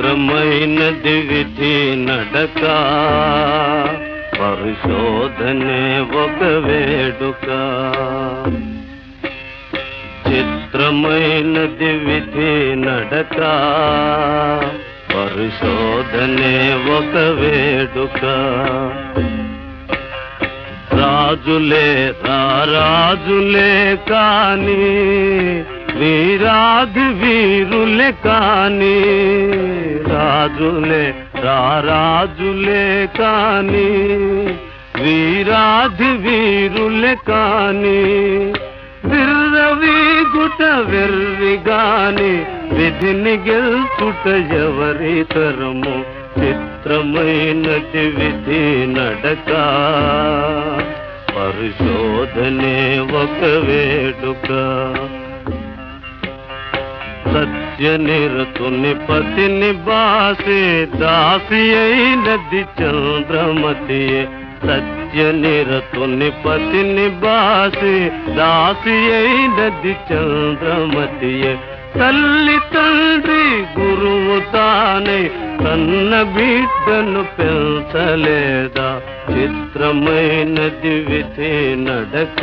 చిత్రమైనది విధి నడక పరిశోధనే ఒక వేడుక చిత్రమైనది విధి నడక పరిశోధనే ఒక వేడుక రాజులే రాజులే కాని వీరాది వీరులే కాని రాజులే రాజులే కాని వీరాది వీరులే కాని విర్రవి గుట వెర్రిగాని విధిని గెలుచుట ఎవరి తరము చిత్రమైనది విధి నడక పరిశోధనే ఒక వేడుక సత్య నిరతుని పతిని బాసే దాసి అయినది చంద్రమతియే సత్య నిరతుని పతిని బాసే దాసి అయినది చంద్రమతియే తల్లి తండ్రి గురువు తానే కన్న బిడ్డను పెంచలేదా చిత్రమైనది విధి నడక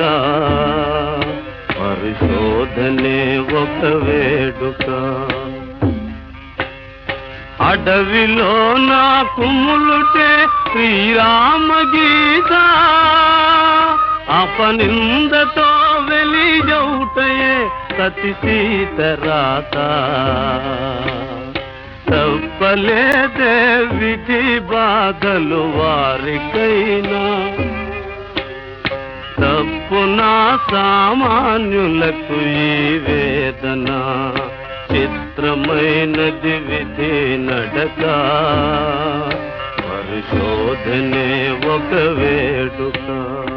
పరిశోధనే ఒక వేడుక అడవిలో నా కుములుటే శ్రీరామ గీత అపనిందతో వెలిజౌటయే సతి సీతరాత తప్పలేదే విధి బాధలు వారికైనా తప్పునా సామాన్యులకు ఈ వేదన చిత్రమైనది విధి నడక పరిశోధనే ఒక వేడుక